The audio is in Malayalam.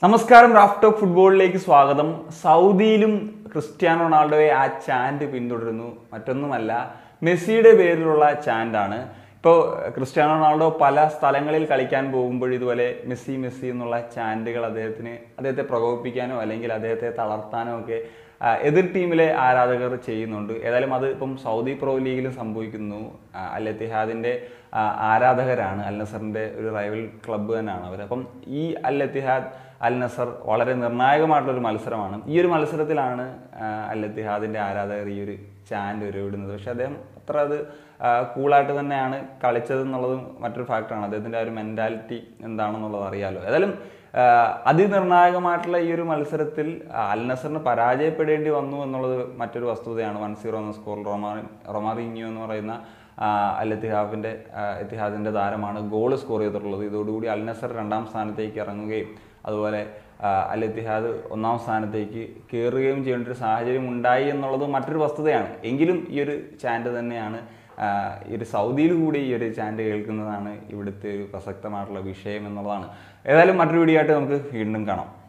നമസ്കാരം റാഫ് ടോക്ക് ഫുട്ബോളിലേക്ക് സ്വാഗതം സൗദിയിലും ക്രിസ്ത്യാനോ റൊണാൾഡോയെ ആ ചാൻഡ് പിന്തുടരുന്നു മറ്റൊന്നുമല്ല മെസ്സിയുടെ പേരിലുള്ള ചാൻഡാണ് ഇപ്പോൾ ക്രിസ്ത്യാനോ റൊണാൾഡോ പല സ്ഥലങ്ങളിൽ കളിക്കാൻ പോകുമ്പോൾ ഇതുപോലെ മെസ്സി മെസ്സി എന്നുള്ള ചാൻഡുകൾ അദ്ദേഹത്തിന് അദ്ദേഹത്തെ പ്രകോപിപ്പിക്കാനോ അല്ലെങ്കിൽ അദ്ദേഹത്തെ തളർത്താനോ ഒക്കെ ആ, എതിർ ടീമിലെ ആരാധകർ ചെയ്യുന്നുണ്ട് ഏതായാലും അത് ഇപ്പം സൗദി പ്രോ ലീഗിലും സംഭവിക്കുന്നു ആ, അൽ എത്തിഹാദിൻ്റെ ആ, ആരാധകരാണ് അൽ നസറിൻ്റെ ഒരു റൈവൽ ക്ലബ്ബ് തന്നെയാണ് അവർ അപ്പം ഈ അൽ എത്തിഹാദ് അൽ നസർ വളരെ നിർണായകമായിട്ടുള്ളൊരു മത്സരമാണ് ഈ ഒരു മത്സരത്തിലാണ് ആ, അൽ എത്തിഹാദിൻ്റെ ആരാധകർ ഈ ഒരു ചാൻഡ് ഉരുവിടുന്നത് പക്ഷെ അദ്ദേഹം അത്ര അത് ആ, കൂളായിട്ട് തന്നെയാണ് കളിച്ചത് എന്നുള്ളതും മറ്റൊരു ഫാക്ടറാണ് അദ്ദേഹത്തിൻ്റെ ആ ഒരു മെൻറ്റാലിറ്റി എന്താണെന്നുള്ളത് അറിയാലോ ഏതായാലും ആ, അതിനിർണായകമായിട്ടുള്ള ഈ ഒരു മത്സരത്തിൽ ആ, അൽ നസറിന് പരാജയപ്പെടേണ്ടി വന്നു എന്നുള്ളത് മറ്റൊരു വസ്തുതയാണ് വൺ സീറോ എന്ന സ്കോറിൽ റൊമാറി റൊമാറിഞ്ഞോ എന്ന് പറയുന്ന ആ, അൽ എത്തിഹാഫിൻ്റെ എത്തിഹാദിൻ്റെ താരമാണ് ഗോൾ സ്കോർ ചെയ്തിട്ടുള്ളത് ഇതോടുകൂടി അൽ നസർ രണ്ടാം സ്ഥാനത്തേക്ക് ഇറങ്ങുകയും അതുപോലെ ആ, അൽ എത്തിഹാദ് ഒന്നാം സ്ഥാനത്തേക്ക് കയറുകയും ചെയ്യേണ്ട ഒരു സാഹചര്യം ഉണ്ടായി എന്നുള്ളത് മറ്റൊരു വസ്തുതയാണ് എങ്കിലും ഈ ഒരു ചാൻഡ് തന്നെയാണ് ആ, ഈ ഒരു സൗദിയിൽ കൂടി ഈ ഒരു ചാൻഡ് കേൾക്കുന്നതാണ് ഇവിടുത്തെ ഒരു പ്രസക്തമായിട്ടുള്ള വിഷയം എന്നുള്ളതാണ് ഏതായാലും മറ്റൊരു വീഡിയോ ആയിട്ട് നമുക്ക് വീണ്ടും കാണാം